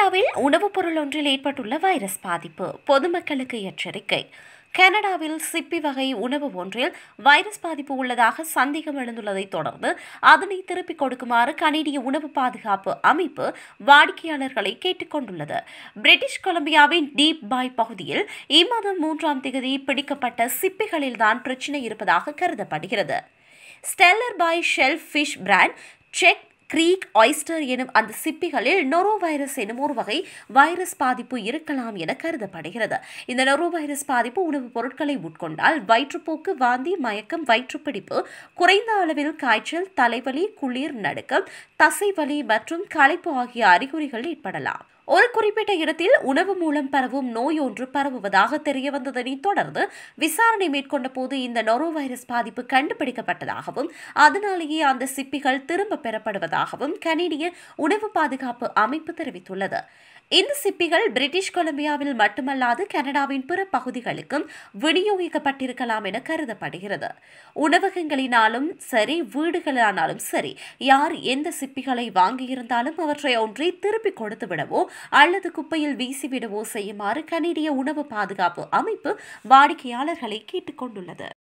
கனடாவில் உணவுப் பொருள் ஒன்றில் ஏற்பட்டுள்ள வைரஸ் பாதிப்பு பொதுமக்களுக்கு எச்சரிக்கை கனடாவில் சிப்பி வகை உணவு ஒன்றில் வைரஸ் பாதிப்பு உள்ளதாக சந்தேகம் எழுந்துள்ளதை தொடர்ந்து அதனை திருப்பிக் கொடுக்குமாறு கனேடிய உணவு பாதுகாப்பு அமைப்பு வாடிக்கையாளர்களை கேட்டுக்கொண்டுள்ளது பிரிட்டிஷ் கொலம்பியாவின் டீப் பாய் பகுதியில் இம்மாதம் மூன்றாம் தேதி பிடிக்கப்பட்ட சிப்பிகளில்தான் பிரச்சினை இருப்பதாக கருதப்படுகிறது Stellar Bay shellfish brand Chef Creek oyster எனும் அந்த சிப்பிகளில் நொரோ வைரஸ் எனும் ஒரு வகை வைரஸ் பாதிப்பு இருக்கலாம் என கருதப்படுகிறது இந்த நொரோ வைரஸ் பாதிப்பு உணவுப் பொருட்களை உட்கொண்டால் வயிற்றுப்போக்கு வாந்தி மயக்கம் வயிற்றுப்பிடிப்பு குறைந்த அளவில் காய்ச்சல் தலைவலி குளிர் நடுக்கம் தசைவலி மற்றும் களைப்பு ஆகிய அறிகுறிகள் ஏற்படலாம் ஒரு குறிப்பிட்ட இடத்தில் உணவு மூலம் பரவும் நோய் ஒன்று பரவுவதாக தெரிய வந்ததனை தொடர்ந்து விசாரணை மேற்கொண்ட போது இந்த நொரோ வைரஸ் பாதிப்பு கண்டுபிடிக்கப்பட்டதாகவும் அதனாலேயே அந்த சிப்பிகள் திரும்ப பெறப்படுவதாகவும் கனேடிய உணவு பாதுகாப்பு அமைப்பு தெரிவித்துள்ளது இந்த சிப்பிகள் பிரிட்டிஷ் கொலம்பியாவில் மட்டுமல்லாது கனடாவின் பிற பகுதிகளுக்கும் விநியோகிக்கப்பட்டிருக்கலாம் என கருதப்படுகிறது உணவகங்களினாலும் சரி வீடுகளானாலும் சரி யார் எந்த சிப்பிகளை வாங்கியிருந்தாலும் அவற்றை ஒன்றை திருப்பிக் கொடுத்து விடவோ அல்லது குப்பையில் வீசிவிடவோ செய்யுமாறு கனேடிய உணவு பாதுகாப்பு அமைப்பு வாடிக்கையாளர்களை கேட்டுக்கொண்டுள்ளது